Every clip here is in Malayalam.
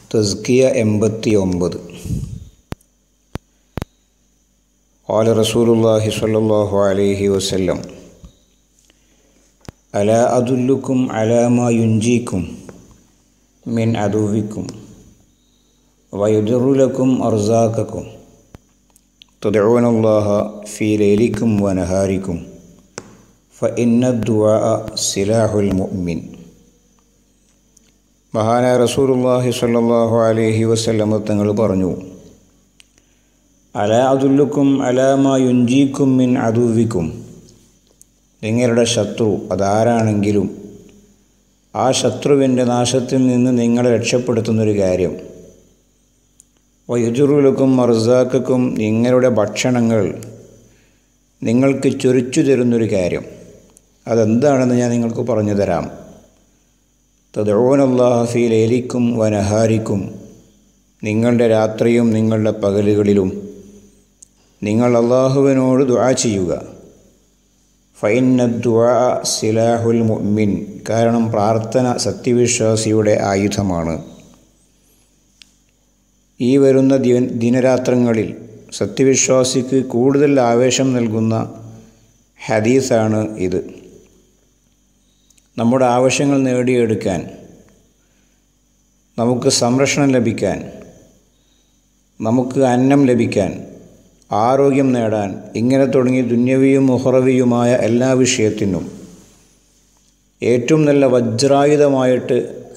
തസ്കിയ എൺപത്തി ഒമ്പത് قال رسول الله صلى الله عليه وسلم ألا أدلكم على ما ينجيكم من عدوكم ويدر لكم أرزاقكم تدعون الله في ليلكم ونهاركم فإن الدعاء سلاح المؤمن മഹാനായ റസൂലുള്ളാഹി സ്വല്ലല്ലാഹു അലൈഹി വസല്ലമ തങ്ങൾ പറഞ്ഞു അല അതുല്ലുക്കും അലാമ യുഞ്ചീക്കും മിൻ അതുവിക്കും നിങ്ങളുടെ ശത്രു അതാരാണെങ്കിലും ആ ശത്രുവിൻ്റെ നാശത്തിൽ നിന്ന് നിങ്ങളെ രക്ഷപ്പെടുത്തുന്നൊരു കാര്യം വയുജുറുലക്കും മർസാക്കും നിങ്ങളുടെ ഭക്ഷണങ്ങൾ നിങ്ങൾക്ക് ചൊരിച്ചു തരുന്നൊരു കാര്യം അതെന്താണെന്ന് ഞാൻ നിങ്ങൾക്ക് പറഞ്ഞു തരാം തദോനല്ലാഹഫി ലേലിക്കും വനഹാരിക്കും നിങ്ങളുടെ രാത്രിയും നിങ്ങളുടെ പകലുകളിലും നിങ്ങൾ അള്ളാഹുവിനോട് ദുആ ചെയ്യുക ഫൈന ദുആ സിലാഹുൽ മുഅ്മിൻ കാരണം പ്രാർത്ഥന സത്യവിശ്വാസിയുടെ ആയുധമാണ് ഈ വരുന്ന ദിന ദിനരാത്രങ്ങളിൽ സത്യവിശ്വാസിക്ക് കൂടുതൽ ആവേശം നൽകുന്ന ഹദീസാണ് ഇത് നമ്മുടെ ആവശ്യങ്ങൾ നേടിയെടുക്കാൻ നമുക്ക് സംരക്ഷണം ലഭിക്കാൻ നമുക്ക് അന്നം ലഭിക്കാൻ ആരോഗ്യം നേടാൻ ഇങ്ങനെ തുടങ്ങി ദുന്യവിയും മുഹറവിയുമായ എല്ലാ വിഷയത്തിനും ഏറ്റവും നല്ല വജ്രായുധമായിട്ട്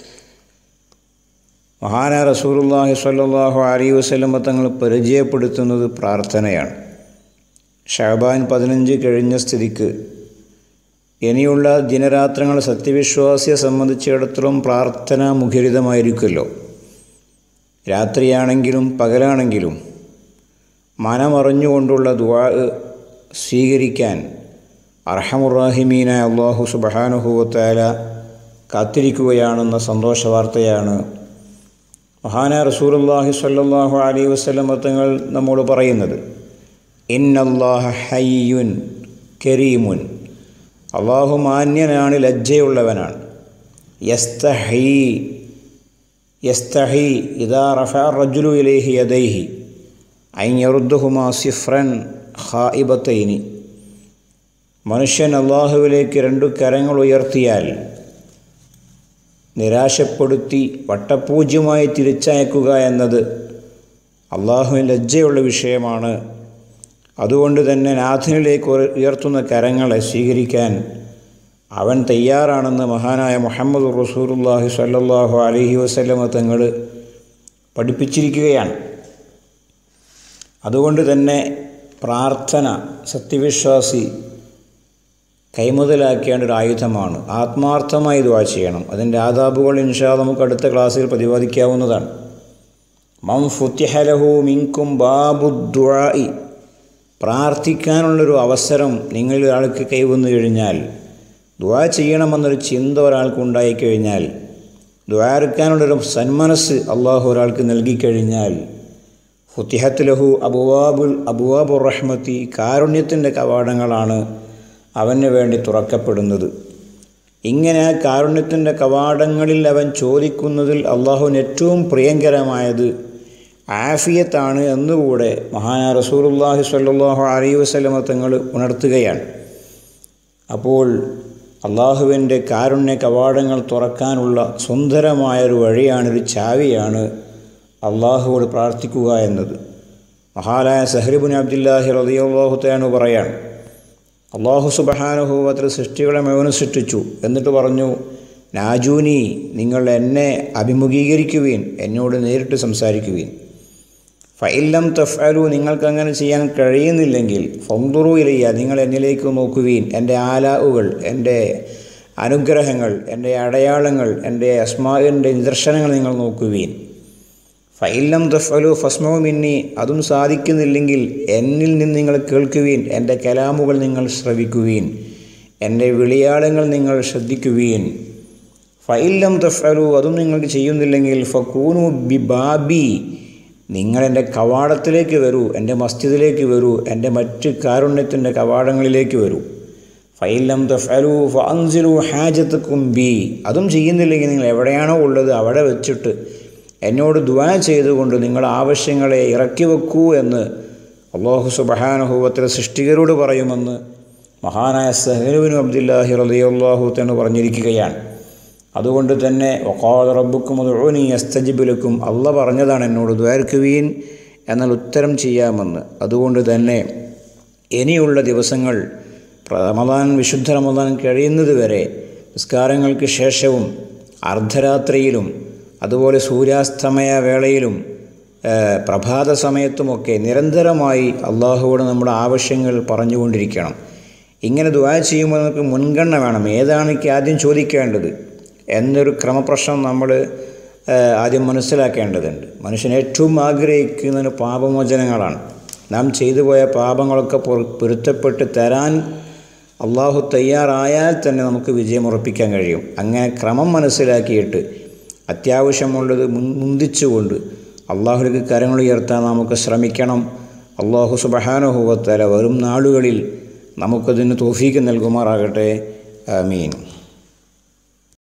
മഹാന റസൂലുള്ളാഹി സ്വല്ലല്ലാഹു അലൈഹി വസല്ലമ തങ്ങൾ പരിചയപ്പെടുത്തുന്നത് പ്രാർത്ഥനയാണ് ഷാബാൻ പതിനഞ്ച് കഴിഞ്ഞ സ്ഥിതിക്ക് ഇനിയുള്ള ദിനരാത്രങ്ങൾ സത്യവിശ്വാസിയെ സംബന്ധിച്ചിടത്തോളം പ്രാർത്ഥന മുഖരിതമായിരിക്കുമല്ലോ രാത്രിയാണെങ്കിലും പകലാണെങ്കിലും മനമറിഞ്ഞുകൊണ്ടുള്ള ദുവാ സ്വീകരിക്കാൻ അർഹമുറാഹിമീനായ അള്ളാഹു സുബഹാനുഹൂവത്താല കാത്തിരിക്കുകയാണെന്ന സന്തോഷ വാർത്തയാണ് മഹാന റസൂലുള്ളാഹി സ്വല്ലല്ലാഹു അലൈഹി വസല്ലം തങ്ങൾ നമ്മോട് പറയുന്നത് ഇന്നല്ലാഹ ഹയ്യുൻ കരീമുൻ അള്ളാഹു മാന്യനാണ് ലജ്ജയുള്ളവനാണ് യസ്തഹി യസ്തഹി ഇതാ റഫ റജുലു ഇലേഹി യദൈഹി ഐഞ്ഞറുദ്ദുഹുമാ സിഫ്രൻ ഖായിബത്തൈനി മനുഷ്യൻ അള്ളാഹുവിലേക്ക് രണ്ടു കരങ്ങൾ ഉയർത്തിയാൽ നിരാശപ്പെടുത്തി വട്ടപൂജ്യമായി തിരിച്ചയക്കുക എന്നത് അള്ളാഹുവിന് ലജ്ജയുള്ള വിഷയമാണ് അതുകൊണ്ട് തന്നെ നാഥനിലേക്ക് ഉയർത്തുന്ന കരങ്ങളെ സ്വീകരിക്കാൻ അവൻ തയ്യാറാണെന്ന് മഹാനായ മുഹമ്മദ് റസൂലുല്ലാഹി സ്വല്ലല്ലാഹു അലൈഹി വസല്ലമ തങ്ങൾ പഠിപ്പിച്ചിരിക്കുകയാണ് അതുകൊണ്ട് തന്നെ പ്രാർത്ഥന സത്യവിശ്വാസി കൈമുതലാക്കേണ്ട ഒരു ആയുധമാണ് ആത്മാർത്ഥമായി ദുവാ ചെയ്യണം അതിൻ്റെ ആദാബുകൾ ഇൻഷാ നമുക്ക് അടുത്ത ക്ലാസ്സിൽ പ്രതിപാദിക്കാവുന്നതാണ് മം ഫുത്തിഹലഹു മിങ്കും ബാബു ദുആഇ പ്രാർത്ഥിക്കാനുള്ളൊരു അവസരം നിങ്ങളിൽ ഒരാൾക്ക് കൈവന്നു കഴിഞ്ഞാൽ ദ്വാ ചെയ്യണമെന്നൊരു ചിന്ത ഒരാൾക്ക് ഉണ്ടായിക്കഴിഞ്ഞാൽ ദ്വാരക്കാനുള്ളൊരു സന്മനസ് അള്ളാഹു ഒരാൾക്ക് നൽകിക്കഴിഞ്ഞാൽ ഫുത്തിഹത്ത് ലഹു അബുവാബുൽ അബുവാബുർ റഹ്മത്തി കാരുണ്യത്തിൻ്റെ കവാടങ്ങളാണ് അവന് വേണ്ടി തുറക്കപ്പെടുന്നത് ഇങ്ങനെ ആ കാരുണ്യത്തിൻ്റെ കവാടങ്ങളിൽ അവൻ ചോദിക്കുന്നതിൽ അള്ളാഹുവിന് ഏറ്റവും പ്രിയങ്കരമായത് ആഫിയത്താണ് എന്നുകൂടെ മഹാന റസൂലുല്ലാഹി സ്വല്ലല്ലാഹു അലൈഹി വസല്ലമ തങ്ങൾ ഉണർത്തുകയാണ് അപ്പോൾ അള്ളാഹുവിൻ്റെ കാരുണ്യ കവാടങ്ങൾ തുറക്കാനുള്ള സുന്ദരമായൊരു വഴിയാണ് ഒരു ചാവിയാണ് അള്ളാഹുവോട് പ്രാർത്ഥിക്കുക എന്നത് മഹാനായ സഹ്രിബുൻ അബ്ദുല്ലാഹി റളിയല്ലാഹു തആല പറയാണ് അള്ളാഹു സുബഹാനുഭവത്തിൽ സൃഷ്ടികളെ മുഴുവൻ സൃഷ്ടിച്ചു എന്നിട്ട് പറഞ്ഞു നാജൂനി നിങ്ങൾ എന്നെ അഭിമുഖീകരിക്കുവീൻ എന്നോട് നേരിട്ട് സംസാരിക്കുവീൻ ഫൈലം തഫ്അലു നിങ്ങൾക്ക് അങ്ങനെ ചെയ്യാൻ കഴിയുന്നില്ലെങ്കിൽ ഫന്തുറു ഇലയ്യ നിങ്ങൾ എന്നിലേക്ക് നോക്കുവീൻ എൻ്റെ ആലാവുകൾ എൻ്റെ അനുഗ്രഹങ്ങൾ എൻ്റെ അടയാളങ്ങൾ എൻ്റെ അസ്മാവിൻ്റെ നിദർശനങ്ങൾ നിങ്ങൾ നോക്കുവീൻ ഫൈലം തഫ്അലു ഫസ്മോ മിന്നി അതും സാധിക്കുന്നില്ലെങ്കിൽ എന്നിൽ നിന്ന് നിങ്ങൾ കേൾക്കുവീൻ എൻ്റെ കലാമുകൾ നിങ്ങൾ ശ്രവിക്കുവീൻ എൻ്റെ വിളിയാളങ്ങൾ നിങ്ങൾ ശ്രദ്ധിക്കുവീൻ ഫൈലം തഫ്അലു അതും നിങ്ങൾക്ക് ചെയ്യുന്നില്ലെങ്കിൽ ഫക്കൂനു ബി ബാബി നിങ്ങൾ എൻ്റെ കവാടത്തിലേക്ക് വരൂ എൻ്റെ മസ്ജിദിലേക്ക് വരൂ എൻ്റെ മറ്റ് കാരുണ്യത്തിൻ്റെ കവാടങ്ങളിലേക്ക് വരൂ ഫൈലം തഫലു ഫൻസിലു ഹാജത്തുക്കും ബി അതും ചെയ്യുന്നില്ലെങ്കിൽ നിങ്ങൾ എവിടെയാണോ ഉള്ളത് അവിടെ വെച്ചിട്ട് എന്നോട് ദ്വാ ചെയ്തുകൊണ്ട് നിങ്ങൾ ആവശ്യങ്ങളെ ഇറക്കി വെക്കൂ എന്ന് അള്ളാഹു സുബഹാനുഭവത്തിലെ സൃഷ്ടികരോട് പറയുമെന്ന് മഹാനായ സഹലുവിനും അബ്ദുല്ലാഹി റലിയല്ലാഹു തന്നെ പറഞ്ഞിരിക്കുകയാണ് അതുകൊണ്ട് തന്നെ വക്കാദ് റബ്ബുക്കും ഉനി അസ്തജിബിലക്കും അള്ള പറഞ്ഞതാണ് എന്നോട് ദ്വാർക്കുവീൻ എന്നാൽ ഉത്തരം ചെയ്യാമെന്ന് അതുകൊണ്ട് തന്നെ ഇനിയുള്ള ദിവസങ്ങൾ റമദാൻ വിശുദ്ധ റമദാൻ കഴിയുന്നത് വരെ നിസ്കാരങ്ങൾക്ക് ശേഷവും അർദ്ധരാത്രിയിലും അതുപോലെ സൂര്യാസ്തമയ വേളയിലും പ്രഭാത സമയത്തുമൊക്കെ നിരന്തരമായി അള്ളാഹുവോട് നമ്മുടെ ആവശ്യങ്ങൾ പറഞ്ഞുകൊണ്ടിരിക്കണം ഇങ്ങനെ ദ്വാ ചെയ്യുമ്പോൾ നമുക്ക് മുൻഗണന വേണം ഏതാണ് എനിക്ക് ആദ്യം ചോദിക്കേണ്ടത് എന്നൊരു ക്രമപ്രശ്നം നമ്മൾ ആദ്യം മനസ്സിലാക്കേണ്ടതുണ്ട് മനുഷ്യൻ ഏറ്റവും ആഗ്രഹിക്കുന്നത് പാപമോചനങ്ങളാണ് നാം ചെയ്തു പോയ പാപങ്ങളൊക്കെ പൊരുത്തപ്പെട്ട് തരാൻ അള്ളാഹു തയ്യാറായാൽ തന്നെ നമുക്ക് വിജയം ഉറപ്പിക്കാൻ കഴിയും അങ്ങനെ ക്രമം മനസ്സിലാക്കിയിട്ട് അത്യാവശ്യമുള്ളത് മുൻ മുന്തിച്ചുകൊണ്ട് അള്ളാഹുലേക്ക് കരങ്ങൾ ഉയർത്താൻ നമുക്ക് ശ്രമിക്കണം അള്ളാഹു സുബഹാനുഭവത്തല വരും നാളുകളിൽ നമുക്കതിന് തോഫീക്ക് നൽകുമാറാകട്ടെ ആമീൻ